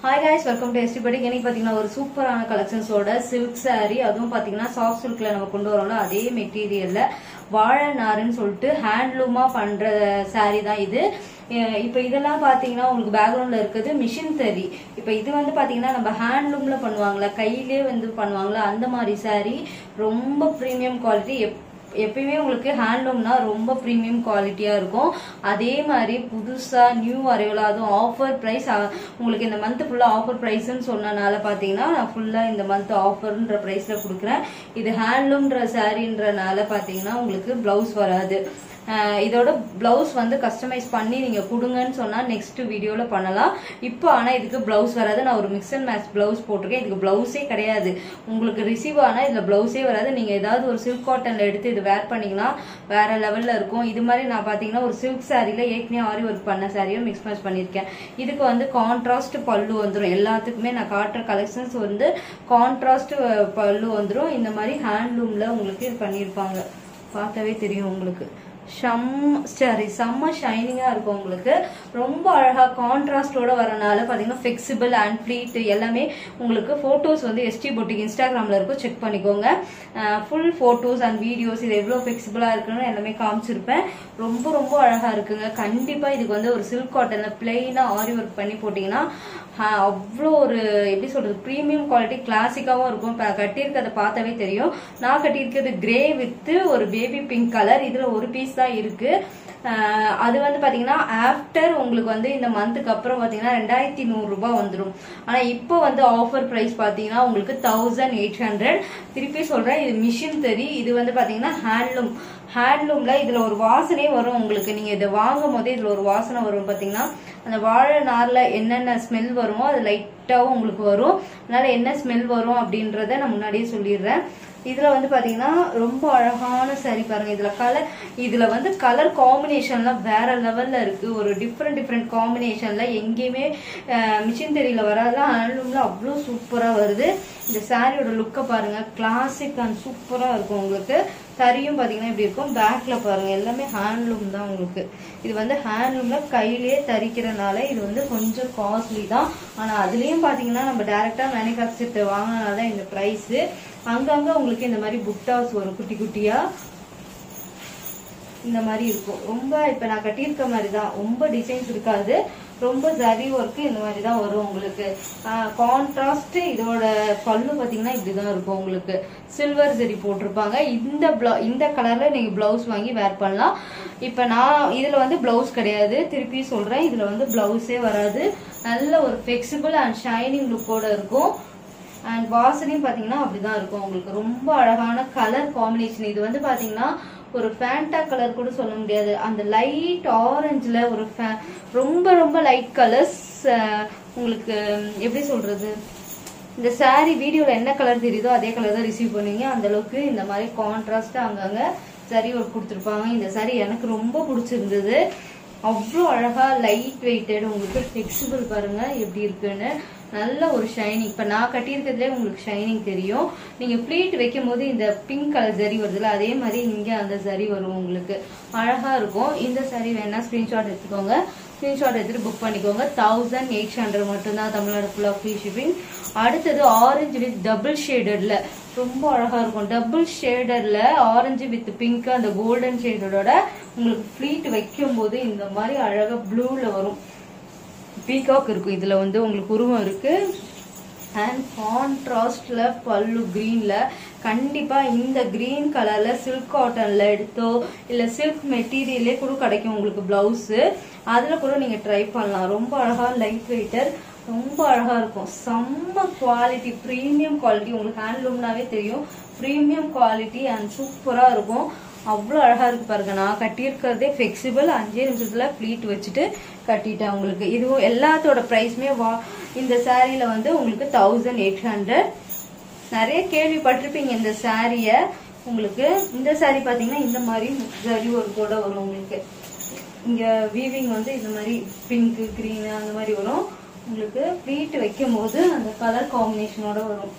hi guys welcome to ST படி இன்னைக்கு பார்த்தீங்கன்னா ஒரு சூப்பரான கலெக்ஷன்ஸோட சில்க் saree அதுவும் பார்த்தீங்கன்னா சாஃப்ட் சில்க்ல நம்ம கொண்டு வரோம்ல அதே மெட்டீரியல்ல வாழை நாருன்னு சொல்லிட்டு ஹேண்ட்லூமா பண்ற saree தான் இது அஹ் இப்போ இதெல்லாம் பார்த்தீங்கன்னா உங்களுக்கு பேக்ரவுண்ட்ல இருக்குது மிஷின் தறி இப்போ இது வந்து பார்த்தீங்கன்னா நம்ம ஹேண்ட்லூம்ல பண்ணுவாங்களா கையிலே வந்து பண்ணுவாங்களா அந்த மாதிரி saree ரொம்ப ப்ரீமியம் குவாலிட்டி எப்பயுமே உங்களுக்கு ஹேண்ட்லூம்னா ரொம்ப ப்ரீமியம் குவாலிட்டியா இருக்கும் அதே மாதிரி புதுசா நியூ அரைவலா அதுவும் ஆஃபர் பிரைஸ் உங்களுக்கு இந்த மந்த் ஃபுல்லா ஆஃபர் பிரைஸ்ன்னு சொன்னனால பாத்தீங்கன்னா நான் ஃபுல்லா இந்த மந்த் ஆஃபர்ன்ற பிரைஸ்ல கொடுக்குறேன் இது ஹேண்ட்லூம்ன்ற சாரின்றனால பாத்தீங்கன்னா உங்களுக்கு பிளவுஸ் வராது அஹ் இதோட பிளவுஸ் வந்து கஸ்டமைஸ் பண்ணி நீங்க கொடுங்கன்னு சொன்னா நெக்ஸ்ட் வீடியோல பண்ணலாம் இப்போ ஆனா இதுக்கு பிளவுஸ் வராது நான் ஒரு மிக்ஸ் அண்ட் மேட்ச் பிளவுஸ் போட்டிருக்கேன் இதுக்கு பிளவுஸே கிடையாது உங்களுக்கு ரிசீவ் ஆனா இதுல பிளவுஸே வராது நீங்க ஏதாவது ஒரு சில்க் காட்டன்ல எடுத்து இது வேர் பண்ணீங்கன்னா வேற லெவல்ல இருக்கும் இது மாதிரி நான் பாத்தீங்கன்னா ஒரு சில்க் சாரில ஏற்கனவே ஆரி ஒர்க் பண்ண சாரியும் மிக்ஸ் மேட்ச் பண்ணிருக்கேன் இதுக்கு வந்து கான்ட்ராஸ்ட் பல்லு வந்துடும் எல்லாத்துக்குமே நான் காட்டுற கலெக்ஷன்ஸ் வந்து கான்ட்ராஸ்ட் பல்லு வந்துடும் இந்த மாதிரி ஹேண்ட்லூம்ல உங்களுக்கு இது பண்ணியிருப்பாங்க பார்த்தாவே தெரியும் உங்களுக்கு செம்ம சரி செம்ம ஷைனிங்காக இருக்கும் உங்களுக்கு ரொம்ப அழகாக கான்ட்ராஸ்டோட வரனால பார்த்தீங்கன்னா ஃபிளெக்சிபிள் அண்ட் ஃப்ளீட் எல்லாமே உங்களுக்கு ஃபோட்டோஸ் வந்து எஸ்டி பொட்டிக் இன்ஸ்டாகிராமில் இருக்கும் செக் பண்ணிக்கோங்க ஃபுல் ஃபோட்டோஸ் அண்ட் வீடியோஸ் இது எவ்வளோ ஃபிளெக்சிபிளாக இருக்குன்னு எல்லாமே காமிச்சிருப்பேன் ரொம்ப ரொம்ப அழகாக இருக்குங்க கண்டிப்பாக இதுக்கு வந்து ஒரு சில்க் காட்டனில் பிளெயினாக ஆரி ஒர்க் பண்ணி போட்டிங்கன்னா அவ்வளோ ஒரு எப்படி சொல்றது ப்ரீமியம் குவாலிட்டி கிளாசிக்காவும் இருக்கும் இப்போ கட்டியிருக்கிறத பார்த்தாவே தெரியும் நான் கட்டியிருக்கிறது கிரே வித் ஒரு பேபி பிங்க் கலர் இதுல ஒரு பீஸ் தான் இருக்கு ஆஹ் அது வந்து பாத்தீங்கன்னா ஆஃப்டர் உங்களுக்கு வந்து இந்த மந்த்துக்கு அப்புறம் பாத்தீங்கன்னா ரெண்டாயிரத்தி நூறு ரூபாய் வந்துடும் ஆனா இப்போ வந்து ஆஃபர் பிரைஸ் பாத்தீங்கன்னா உங்களுக்கு தௌசண்ட் எயிட் ஹண்ட்ரட் திருப்பி சொல்றேன் இது மிஷின் தறி இது வந்து பாத்தீங்கன்னா ஹேண்ட்லூம் ஹேண்ட்லூம்ல இதுல ஒரு வாசனையே வரும் உங்களுக்கு நீங்க இதை வாங்கும் போதே இதுல ஒரு வாசனை வரும் பாத்தீங்கன்னா அந்த வாழை நார்ல என்னென்ன ஸ்மெல் வருமோ அது லைட்டாவும் உங்களுக்கு வரும் அதனால என்ன ஸ்மெல் வரும் அப்படின்றத நான் முன்னாடியே சொல்லிடுறேன் இதுல வந்து பாத்தீங்கன்னா ரொம்ப அழகான saree பாருங்க இதுல கலர் இதுல வந்து கலர் காம்பினேஷன்லாம் வேற லெவல்ல இருக்கு ஒரு டிஃப்ரெண்ட் டிஃப்ரெண்ட் காம்பினேஷன்ல எங்கேயுமே மிஷின் தெரியல வராதெல்லாம் ஹேண்ட்லூம்ல அவ்வளோ சூப்பரா வருது இந்த சாரியோட லுக்கை பாருங்க கிளாசிக் அண்ட் சூப்பரா இருக்கும் உங்களுக்கு தறியும் பாத்தீங்கன்னா இப்படி இருக்கும் பேக்ல பாருங்க எல்லாமே ஹேண்ட்லூம் தான் உங்களுக்கு இது வந்து ஹேண்ட்லூம்ல கையிலேயே தரிக்கிறனால இது வந்து கொஞ்சம் காஸ்ட்லி தான் ஆனா அதுலயும் பாத்தீங்கன்னா நம்ம டைரக்டா மேனுஃபேக்சர் வாங்கினால தான் இந்த பிரைஸ் அங்கங்க உங்களுக்கு இந்த மாதிரி புட்டாஸ் வரும் குட்டி குட்டியா இந்த மாதிரி இருக்கும் ரொம்ப இப்ப நான் கட்டியிருக்க மாதிரி தான் ரொம்ப டிசைன்ஸ் இருக்காது ரொம்ப ஜரி ஒர்க்கு இந்த மாதிரி தான் வரும் உங்களுக்கு கான்ட்ராஸ்ட் இதோட பல்லு பாத்தீங்கன்னா இப்படிதான் இருக்கும் உங்களுக்கு சில்வர் ஜரி போட்டிருப்பாங்க இந்த ப்ளவு இந்த கலர்ல நீங்க பிளவுஸ் வாங்கி வேர் பண்ணலாம் இப்ப நான் இதுல வந்து பிளவுஸ் கிடையாது திருப்பி சொல்றேன் இதுல வந்து பிளவுஸே வராது நல்ல ஒரு ஃபிளெக்சிபிள் அண்ட் ஷைனிங் லுக்கோட இருக்கும் அண்ட் வாசனையும் பாத்தீங்கன்னா அப்படிதான் இருக்கும் உங்களுக்கு ரொம்ப அழகான கலர் காம்பினேஷன் இது வந்து பாத்தீங்கன்னா ஒரு ஃபேண்டா கலர் கூட சொல்ல முடியாது அந்த லைட் ஆரஞ்சுல ஒரு fa- ரொம்ப ரொம்ப லைட் கலர்ஸ் உங்களுக்கு எப்படி சொல்றது இந்த saree வீடியோல என்ன கலர் தெரியுதோ அதே கலர் தான் ரிசீவ் பண்ணுவீங்க அந்த அளவுக்கு இந்த மாதிரி கான்ட்ராஸ்டா அங்கங்க சரி ஒரு கொடுத்துருப்பாங்க இந்த saree எனக்கு ரொம்ப பிடிச்சிருந்தது அவ்வளோ அழகா லைட் வெயிட்டட் உங்களுக்கு ஃபிளெக்சிபிள் பாருங்க எப்படி இருக்குன்னு நல்ல ஒரு ஷைனிங் இப்ப நான் கட்டியிருக்கிறதுலே உங்களுக்கு ஷைனிங் தெரியும் நீங்க ப்ளீட் வைக்கும் போது இந்த பிங்க் கலர் ஜரி வருதுல்ல அதே மாதிரி இங்க அந்த ஜரி வரும் உங்களுக்கு அழகா இருக்கும் இந்த saree வேணா ஸ்கிரீன்ஷாட் எடுத்துக்கோங்க ஸ்கிரீன்ஷாட் எடுத்துட்டு புக் பண்ணிக்கோங்க தௌசண்ட் எயிட் ஹண்ட்ரட் மட்டும்தான் தமிழ்நாடு ஃபுல்லாக ஃப்ரீ ஷிப்பிங் அடுத்தது ஆரஞ்சு வித் டபுள் ஷேடட்ல ரொம்ப அழகா இருக்கும் டபுள் ஷேடர்ல ஆரஞ்சு வித் பிங்க் அந்த கோல்டன் ஷேடோட உங்களுக்கு ஃப்ளீட் வைக்கும் போது இந்த மாதிரி அழகா ப்ளூல வரும் பீகாக் இருக்கும் இதுல வந்து உங்களுக்கு உருவம் இருக்கு அண்ட் கான்ட்ராஸ்ட்ல பல்லு கிரீன்ல கண்டிப்பா இந்த கிரீன் கலர்ல சில்க் காட்டன்ல எடுத்தோ இல்ல சில்க் மெட்டீரியலே கூட கிடைக்கும் உங்களுக்கு பிளவுஸ் அதுல கூட நீங்க ட்ரை பண்ணலாம் ரொம்ப அழகா லைட் வெயிட்டர் ரொம்ப அழகா இருக்கும் செம்ம குவாலிட்டி ப்ரீமியம் குவாலிட்டி உங்களுக்கு ஹேண்ட்லூம்னாவே தெரியும் ப்ரீமியம் குவாலிட்டி அண்ட் சூப்பரா இருக்கும் அவ்வளோ அழகா இருக்கு பாருங்க நான் கட்டியிருக்கிறதே ஃபிளெக்சிபிள் அஞ்சே நிமிஷத்துல ப்ளீட் வச்சுட்டு கட்டிட்டேன் உங்களுக்கு இதுவும் எல்லாத்தோட ப்ரைஸுமே வா இந்த சாரியில வந்து உங்களுக்கு தௌசண்ட் எயிட் ஹண்ட்ரட் நிறைய கேள்விப்பட்டிருப்பீங்க இந்த சாரிய உங்களுக்கு இந்த சாரி பாத்தீங்கன்னா இந்த மாதிரி ஜரி ஒரு கூட வரும் உங்களுக்கு இங்க வீவிங் வந்து இந்த மாதிரி பிங்க் கிரீன் அந்த மாதிரி வரும் உங்களுக்கு ப்ளீட் வைக்கும் போது அந்த கலர் காம்பினேஷனோட வரும்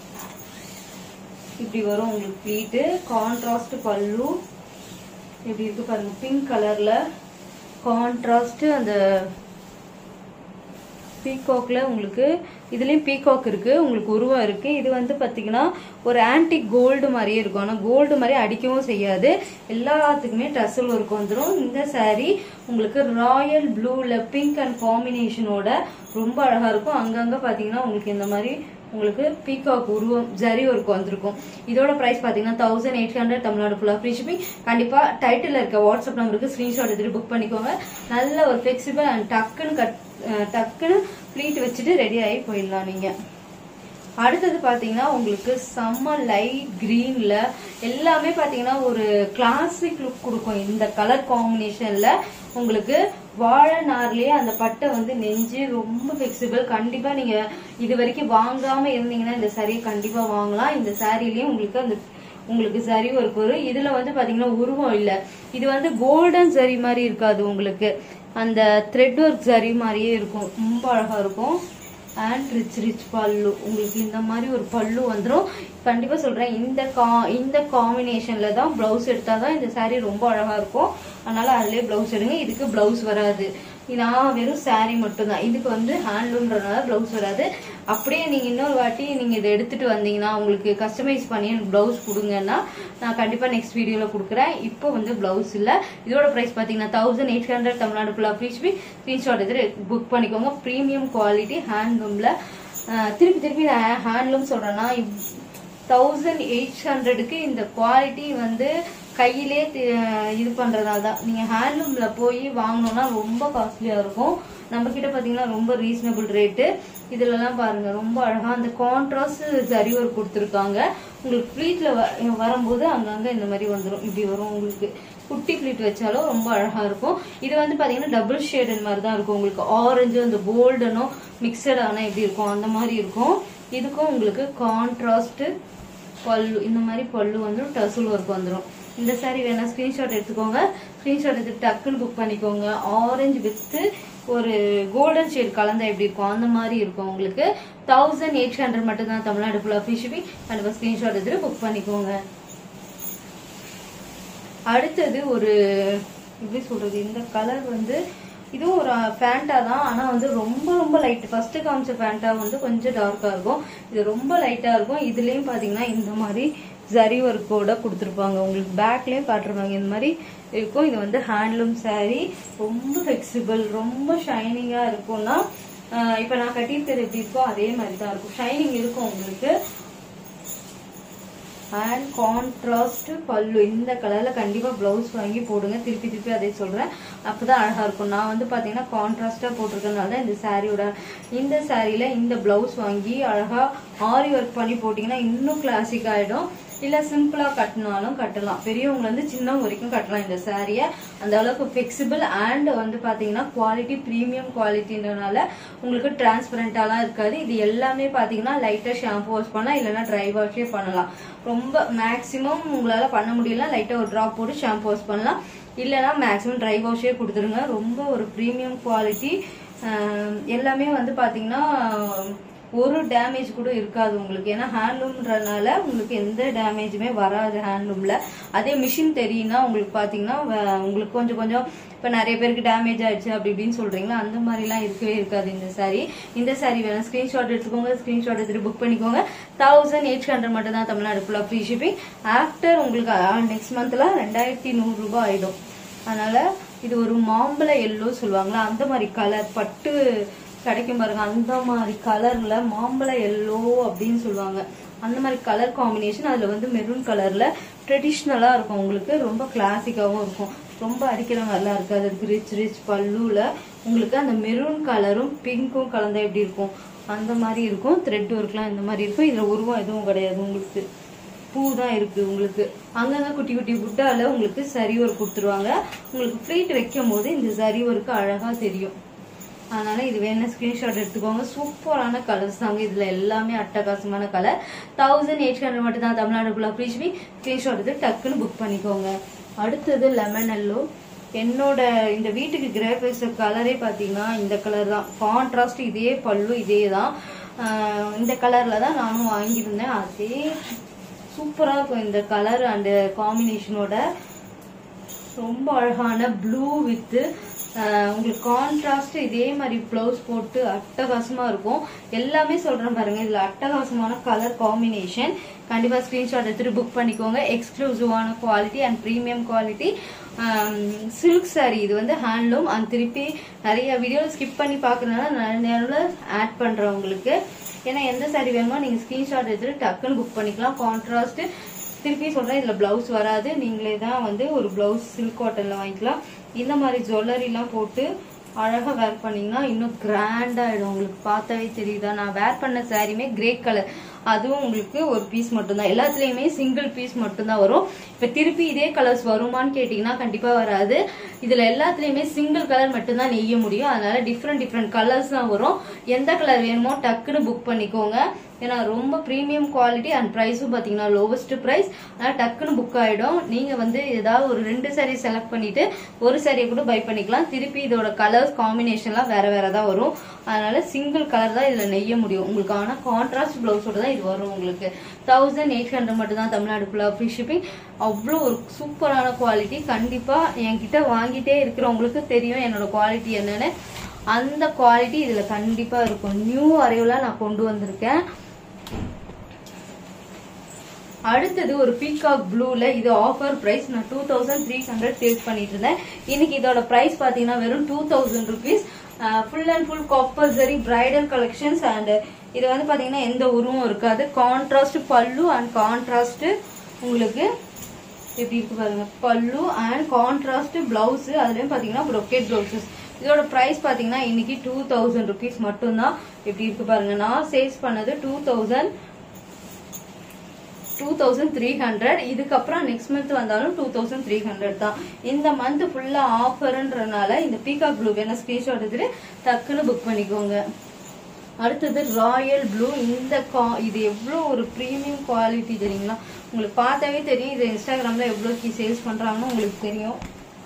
இப்படி வரும் உங்களுக்கு ப்ளீட்டு கான்ட்ராஸ்ட் பல்லு இப்படி இருக்கு பாருங்க பிங்க் கலர்ல கான்ட்ராஸ்ட் அந்த பீகாக்ல உங்களுக்கு இதுலயும் பீகாக் இருக்கு உங்களுக்கு உருவம் இருக்கு இது வந்து பாத்தீங்கன்னா ஒரு ஆன்டிக் கோல்டு மாதிரியே இருக்கும் ஆனா கோல்டு மாதிரி அடிக்கவும் செய்யாது எல்லாத்துக்குமே டசல் ஒர்க் வந்துடும் இந்த saree உங்களுக்கு ராயல் ப்ளூல பிங்க் அண்ட் காம்பினேஷனோட ரொம்ப அழகா இருக்கும் அங்கங்க பாத்தீங்கன்னா உங்களுக்கு இந்த மாதிரி உங்களுக்கு பீகாக் உருவம் ஜரி ஒர்க் வந்திருக்கும் இதோட பிரைஸ் பாத்தீங்கன்னா தௌசண்ட் எயிட் ஹண்ட்ரட் தமிழ்நாடு ஃபுல்லா ஃப்ரீ ஷிப்பிங் கண்டிப்பா டைட்டில் இருக்க வாட்ஸ்அப் நம்பருக்கு ஸ்கிரீன்ஷாட் எடுத்துட்டு புக் பண்ணிக்கோங்க நல்ல ஒரு ஃபிளெக்சிபிள் அண்ட் டக்குன்னு கட் அஹ் டக்குன்னு ப்ளீட் வச்சுட்டு ரெடி ஆகி போயிடலாம் நீங்க அடுத்தது பாத்தீங்கன்னா உங்களுக்கு செம்ம லைட் கிரீன்ல எல்லாமே பாத்தீங்கன்னா ஒரு கிளாசிக் லுக் கொடுக்கும் இந்த கலர் காம்பினேஷன்ல உங்களுக்கு வாழை நார்லயே அந்த பட்டை வந்து நெஞ்சு ரொம்ப ஃபிளெக்சிபிள் கண்டிப்பா நீங்க இது வரைக்கும் வாங்காம இருந்தீங்கன்னா இந்த saree கண்டிப்பா வாங்கலாம் இந்த சாரிலயும் உங்களுக்கு அந்த உங்களுக்கு சரி ஒர்க் வரும் இதுல வந்து பாத்தீங்கன்னா உருவம் இல்ல இது வந்து கோல்டன் சரி மாதிரி இருக்காது உங்களுக்கு அந்த த்ரெட் ஒர்க் சரி மாதிரியே இருக்கும் ரொம்ப அழகா இருக்கும் அண்ட் ரிச் ரிச் பல்லு உங்களுக்கு இந்த மாதிரி ஒரு பல்லு வந்துடும் கண்டிப்பா சொல்றேன் இந்த கா இந்த காம்பினேஷன்ல தான் பிளவுஸ் எடுத்தாதான் இந்த saree ரொம்ப அழகா இருக்கும் அதனால அதுலயே பிளவுஸ் எடுங்க இதுக்கு பிளவுஸ் வராது நான் வெறும் saree மட்டும்தான் இதுக்கு வந்து ஹேண்ட்லூம்ன்றதுனால பிளவுஸ் வராது அப்படியே நீங்க இன்னொரு வாட்டி நீங்க இதை எடுத்துட்டு வந்தீங்கன்னா உங்களுக்கு கஸ்டமைஸ் பண்ணி எனக்கு பிளவுஸ் கொடுங்கன்னா நான் கண்டிப்பா நெக்ஸ்ட் வீடியோல கொடுக்குறேன் இப்போ வந்து பிளவுஸ் இல்ல இதோட பிரைஸ் பாத்தீங்கன்னா தௌசண்ட் எயிட் ஹண்ட்ரட் தமிழ்நாடு ஃபுல்லா ஃப்ரீ ஸ்கிரீன்ஷாட் எடுத்து புக் பண்ணிக்கோங்க ப்ரீமியம் குவாலிட்டி ஹேண்ட்லூம்ல திருப்பி திருப்பி நான் ஹேண்ட்லூம் சொல்றேன்னா தௌசண்ட் எயிட் ஹண்ட்ரடுக்கு இந்த குவாலிட்டி வந்து கையிலே தி- இது பண்றதால தான் நீங்க ஹேண்ட்லூம்ல போய் வாங்கணும்னா ரொம்ப காஸ்ட்லியா இருக்கும் நம்ம கிட்ட பாத்தீங்கன்னா ரொம்ப ரீசனபிள் ரேட்டு இதுல எல்லாம் பாருங்க ரொம்ப அழகா அந்த கான்ட்ராஸ்ட் ஜரி ஒர்க் கொடுத்துருக்காங்க உங்களுக்கு ஃபிளீட்ல வரும்போது அங்கங்க இந்த மாதிரி வந்துடும் இப்படி வரும் உங்களுக்கு குட்டி ஃபிளீட் வச்சாலும் ரொம்ப அழகா இருக்கும் இது வந்து பாத்தீங்கன்னா டபுள் ஷேடன் மாதிரி தான் இருக்கும் உங்களுக்கு ஆரஞ்சு அந்த கோல்டனும் மிக்சடான எப்படி இருக்கும் அந்த மாதிரி இருக்கும் இதுக்கும் உங்களுக்கு கான்ட்ராஸ்ட் பல்லு இந்த மாதிரி பல்லு வந்து டசல் ஒர்க் வந்துடும் இந்த saree வேணா ஸ்கிரீன்ஷாட் எடுத்துக்கோங்க ஸ்கிரீன்ஷாட் எடுத்து டக்குன்னு புக் பண்ணிக்கோங்க ஆரஞ்சு வித்து ஒரு கோல்டன் ஷேட் கலந்தா எப்படி இருக்கும் அந்த மாதிரி இருக்கும் உங்களுக்கு தௌசண்ட் எயிட் ஹண்ட்ரட் மட்டும் தான் தமிழ்நாடு ஃபுல்லாக ஃப்ரீ ஷிப்பிங் கண்டிப்பாக ஸ்கிரீன்ஷாட் எடுத்துட்டு புக் பண்ணிக்கோங்க அடுத்தது ஒரு எப்படி சொல்றது இந்த கலர் வந்து இதுவும் ஒரு ஃபேண்டா தான் ஆனா வந்து ரொம்ப ரொம்ப லைட் ஃபர்ஸ்ட் காமிச்ச ஃபேண்டா வந்து கொஞ்சம் டார்க்கா இருக்கும் இது ரொம்ப லைட்டா இருக்கும் இதுலயும் பாத்தீங்கன்னா இந்த மாதிரி ஜரி ஒர்க்கோட கொடுத்துருப்பாங்க உங்களுக்கு பேக்லயும் காட்டுருப்பாங்க இந்த மாதிரி இருக்கும் இது வந்து ஹேண்ட்லூம் saree ரொம்ப ஃபிளெக்சிபிள் ரொம்ப ஷைனிங்கா இருக்கும்னா ஆஹ் இப்ப நான் கட்டியிருக்கிறது எப்படி இருக்கோ அதே மாதிரி தான் இருக்கும் ஷைனிங் இருக்கும் உங்களுக்கு அண்ட் கான்ட்ராஸ்ட் பல்லு இந்த கலர்ல கண்டிப்பா பிளவுஸ் வாங்கி போடுங்க திருப்பி திருப்பி அதே சொல்றேன் அப்பதான் அழகா இருக்கும் நான் வந்து பாத்தீங்கன்னா கான்ட்ராஸ்டா போட்டிருக்கனால தான் இந்த சாரியோட இந்த சாரியில இந்த பிளவுஸ் வாங்கி அழகா ஆரி ஒர்க் பண்ணி போட்டீங்கன்னா இன்னும் கிளாசிக் ஆயிடும் இல்ல சிம்பிளா கட்டினாலும் கட்டலாம் பெரியவங்க வந்து சின்னவங்க வரைக்கும் கட்டலாம் இந்த சாரிய அந்த அளவுக்கு ஃபிளெக்சிபிள் அண்ட் வந்து பாத்தீங்கன்னா குவாலிட்டி ப்ரீமியம் குவாலிட்டின்றனால உங்களுக்கு டிரான்ஸ்பரண்டாலாம் இருக்காது இது எல்லாமே பாத்தீங்கன்னா லைட்டா ஷாம்பு வாஷ் பண்ணலாம் இல்லைன்னா ட்ரை வாஷே பண்ணலாம் ரொம்ப மேக்ஸிமம் உங்களால பண்ண முடியல லைட்டா ஒரு ட்ராப் போட்டு ஷாம்பு வாஷ் பண்ணலாம் இல்லைன்னா மேக்ஸிமம் ட்ரை வாஷே கொடுத்துருங்க ரொம்ப ஒரு ப்ரீமியம் குவாலிட்டி எல்லாமே வந்து பாத்தீங்கன்னா ஒரு டேமேஜ் கூட இருக்காது உங்களுக்கு ஏன்னா ஹேண்ட்லூம்ன்றனால உங்களுக்கு எந்த டேமேஜுமே வராது ஹேண்ட்லூம்ல அதே மிஷின் தெரியும்னா உங்களுக்கு பாத்தீங்கன்னா வ- உங்களுக்கு கொஞ்சம் கொஞ்சம் இப்ப நிறைய பேருக்கு டேமேஜ் ஆயிடுச்சு அப்படி இப்படின்னு சொல்றீங்களா அந்த மாதிரிலாம் இருக்கவே இருக்காது இந்த saree இந்த saree வேணும் ஸ்கிரீன்ஷாட் எடுத்துக்கோங்க ஸ்கிரீன்ஷாட் எடுத்துட்டு புக் பண்ணிக்கோங்க தௌசண்ட் எயிட் ஹண்ட்ரட் மட்டும் தான் தமிழ்நாடு ஃபுல்லா ஃப்ரீ ஷிப்பிங் ஆஃப்டர் உங்களுக்கு நெக்ஸ்ட் மந்த்ல ரெண்டாயிரத்தி நூறு ரூபாய் ஆயிடும் அதனால இது ஒரு மாம்பழ எல்லோ சொல்லுவாங்களா அந்த மாதிரி கலர் பட்டு கிடைக்கும் பாருங்க அந்த மாதிரி கலர்ல மாம்பழ எல்லோ அப்படின்னு சொல்லுவாங்க அந்த மாதிரி கலர் காம்பினேஷன் அதுல வந்து மெரூன் கலர்ல ட்ரெடிஷ்னலா இருக்கும் உங்களுக்கு ரொம்ப கிளாசிக்காவும் இருக்கும் ரொம்ப அடிக்கிற மாதிரிலாம் இருக்காது அதுக்கு ரிச் ரிச் பல்லுல உங்களுக்கு அந்த மெரூன் கலரும் பிங்க்கும் கலந்தா எப்படி இருக்கும் அந்த மாதிரி இருக்கும் த்ரெட் ஒர்க்லாம் இந்த மாதிரி இருக்கும் இதுல உருவம் எதுவும் கிடையாது உங்களுக்கு பூ தான் இருக்கு உங்களுக்கு அங்கங்க குட்டி குட்டி புட்டால உங்களுக்கு சரி ஒர்க் கொடுத்துருவாங்க உங்களுக்கு ஃப்ளீட் வைக்கும் போது இந்த சரி ஒர்க்கு அழகா தெரியும் அதனால இது வேணா ஸ்கிரீன்ஷாட் எடுத்துக்கோங்க சூப்பரான கலர்ஸ் தாங்க இதுல எல்லாமே அட்டகாசமான கலர் தௌசண்ட் எயிட் ஹண்ட்ரட் மட்டும் தான் தமிழ்நாடுக்குள்ள ஃப்ரீ ஸ்கிரீன்ஷாட் எடுத்து டக்குன்னு புக் பண்ணிக்கோங்க அடுத்தது லெமன் எல்லோ என்னோட இந்த வீட்டுக்கு கிரேபேஸ் கலரே பாத்தீங்கன்னா இந்த கலர் தான் கான்ட்ராஸ்ட் இதே பல்லு இதே தான் ஆஹ் இந்த கலர்ல தான் நானும் வாங்கியிருந்தேன் அதே சூப்பரா இருக்கும் இந்த கலர் அண்ட் காம்பினேஷனோட ரொம்ப அழகான ப்ளூ வித் ஆஹ் உங்களுக்கு கான்ட்ராஸ்ட் இதே மாதிரி ப்ளவுஸ் போட்டு அட்டகாசமா இருக்கும் எல்லாமே சொல்றேன் பாருங்க இதுல அட்டகாசமான கலர் காம்பினேஷன் கண்டிப்பா ஸ்கிரீன்ஷாட் எடுத்துட்டு புக் பண்ணிக்கோங்க எக்ஸ்க்ளூசிவான quality and premium quality silk saree இது வந்து ஹேண்ட்லூம் அண்ட் திருப்பி நிறைய வீடியோ ஸ்கிப் பண்ணி பார்க்கறதுனால நிறைய நேரம் ஆட் பண்றேன் உங்களுக்கு ஏன்னா எந்த saree வேணுமோ நீங்க ஸ்கிரீன்ஷாட் எடுத்துட்டு டக்குன்னு புக் பண்ணிக்கலாம் கான்ட்ராஸ்ட் திருப்பி சொல்றேன் இதுல பிளவுஸ் வராது நீங்களே தான் வந்து ஒரு பிளவுஸ் சில்க் காட்டன்ல வாங்கிக்கலாம் இந்த மாதிரி ஜுவல்லரி எல்லாம் போட்டு அழகா வேர் பண்ணீங்கன்னா இன்னும் கிராண்ட் ஆயிடும் உங்களுக்கு பார்த்தாவே தெரியுதா நான் வேர் பண்ண சாரியுமே கிரே கலர் அதுவும் உங்களுக்கு ஒரு பீஸ் மட்டும்தான் எல்லாத்துலயுமே சிங்கிள் பீஸ் மட்டும்தான் வரும் இப்ப திருப்பி இதே கலர்ஸ் வருமான்னு கேட்டீங்கன்னா கண்டிப்பா வராது இதுல எல்லாத்துலயுமே சிங்கிள் கலர் மட்டும்தான் நெய்ய முடியும் அதனால டிஃப்ரெண்ட் டிஃப்ரெண்ட் கலர்ஸ் தான் வரும் எந்த கலர் வேணுமோ டக்குன்னு புக் பண்ணிக்கோங்க ஏன்னா ரொம்ப ப்ரீமியம் குவாலிட்டி அண்ட் ப்ரைஸும் பார்த்தீங்கன்னா லோவஸ்ட் ப்ரைஸ் அதனால் டக்குன்னு புக் ஆகிடும் நீங்கள் வந்து ஏதாவது ஒரு ரெண்டு saree செலக்ட் பண்ணிட்டு ஒரு சாரியை கூட பை பண்ணிக்கலாம் திருப்பி இதோட கலர்ஸ் காம்பினேஷன்லாம் வேற வேற தான் வரும் அதனால சிங்கிள் கலர் தான் இதில் நெய்ய முடியும் உங்களுக்கு ஆனால் கான்ட்ராஸ்ட் ப்ளவுஸோட தான் இது வரும் உங்களுக்கு தௌசண்ட் எயிட் ஹண்ட்ரட் மட்டும் தான் தமிழ்நாடு ஃபுல்லாக ஃப்ரீ ஷிப்பிங் அவ்வளோ ஒரு சூப்பரான குவாலிட்டி கண்டிப்பாக என்கிட்ட வாங்கிட்டே இருக்கிறவங்களுக்கு தெரியும் என்னோட குவாலிட்டி என்னன்னு அந்த குவாலிட்டி இதில் கண்டிப்பாக இருக்கும் நியூ அரைவலாக நான் கொண்டு வந்திருக்கேன் அடுத்தது ஒரு பீகாக் ப்ளூல இது ஆஃபர் பிரைஸ் நான் two thousand three hundred sales பண்ணிட்டு இருந்தேன் இன்னைக்கு இதோட பிரைஸ் பாத்தீங்கன்னா வெறும் two thousand rupees full and full copper zari bridal collections and இது வந்து பாத்தீங்கன்னா எந்த உருவம் இருக்காது கான்ட்ராஸ்ட் பல்லு அண்ட் கான்ட்ராஸ்ட் உங்களுக்கு எப்படி இருக்கு பாருங்க பல்லு அண்ட் கான்ட்ராஸ்ட் பிளவுஸ் அதுலயும் பாத்தீங்கன்னா ப்ரொக்கேட் பிளவுசஸ் இதோட பிரைஸ் பாத்தீங்கன்னா இன்னைக்கு டூ தௌசண்ட் ருபீஸ் மட்டும்தான் எப்படி இருக்கு பாருங்க நான் சேல்ஸ் பண்ணது two thousand two thousand three hundred இதுக்கப்புறம் நெக்ஸ்ட் மந்த் வந்தாலும் டூ தௌசண்ட் த்ரீ ஹண்ட்ரட் தான் இந்த மந்த் ஃபுல்லா ஆஃபர்ன்றனால இந்த பீகாக் ப்ளூ வேணா ஸ்கிரீன்ஷாட் எடுத்துட்டு டக்குன்னு புக் பண்ணிக்கோங்க அடுத்தது ராயல் ப்ளூ இந்த கா இது எவ்வளோ ஒரு ப்ரீமியம் குவாலிட்டி தெரியுங்களா உங்களுக்கு பார்த்தாவே தெரியும் இது இன்ஸ்டாகிராம்ல எவ்வளோக்கு சேல்ஸ் பண்றாங்கன்னு உங்களுக்கு தெரியும்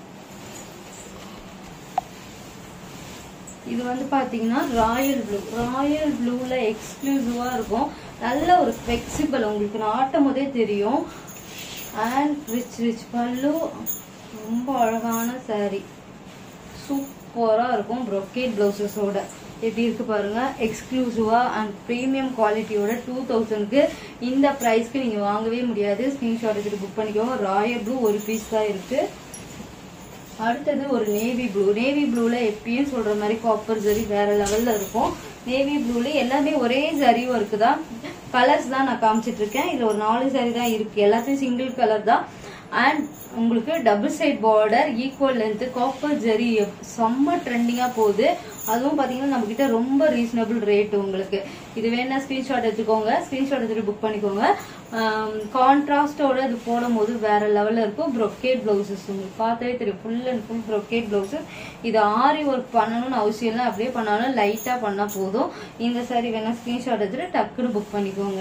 இது வந்து பாத்தீங்கன்னா ராயல் ப்ளூ ராயல் ப்ளூல எக்ஸ்க்ளூசிவா இருக்கும் நல்ல ஒரு ஃபிளெக்சிபிள் உங்களுக்கு நான் ஆட்டும் போதே தெரியும் அண்ட் ரிச் ரிச் பல்லு ரொம்ப அழகான saree சூப்பரா இருக்கும் brocade பிளவுசஸோட எப்படி இருக்கு பாருங்க எக்ஸ்க்ளூசிவா அண்ட் ப்ரீமியம் குவாலிட்டியோட டூ தௌசண்ட்க்கு இந்த ப்ரைஸ்க்கு நீங்க வாங்கவே முடியாது ஸ்கிரீன்ஷாட் எடுத்து புக் பண்ணிக்கோங்க ராயல் ப்ளூ ஒரு பீஸ் தான் இருக்கு அடுத்தது ஒரு நேவி ப்ளூ நேவி ப்ளூல எப்பயும் சொல்ற மாதிரி காப்பர் ஜரி வேற லெவல்ல இருக்கும் நேவி ப்ளூல எல்லாமே ஒரே ஜரி ஒர்க்கு தான் கலர்ஸ் தான் நான் காமிச்சிட்டு இருக்கேன் இதுல ஒரு நாலு ஜரி தான் இருக்கு எல்லாத்தையும் சிங்கிள் கலர் தான் அண்ட் உங்களுக்கு double side border equal length copper zari செம்ம ட்ரெண்டிங்கா போகுது அதுவும் பாத்தீங்கன்னா நம்ம கிட்ட ரொம்ப ரீசனபிள் ரேட் உங்களுக்கு இது வேணா ஸ்கிரீன்ஷாட் எடுத்துக்கோங்க ஸ்கிரீன்ஷாட் எடுத்துட்டு புக் பண்ணிக்கோங்க கான்ட்ராஸ்டோட இது போடும்போது வேற லெவல்ல இருக்கும் brocade பிளவுசஸ் உங்களுக்கு பார்த்தாவே தெரியும் full and full brocade blouses இது ஆரி ஒர்க் பண்ணணும்னு அவசியம் இல்லை அப்படியே பண்ணாலும் லைட்டா பண்ணா போதும் இந்த saree வேணா ஸ்கிரீன்ஷாட் எடுத்துட்டு டக்குன்னு புக் பண்ணிக்கோங்க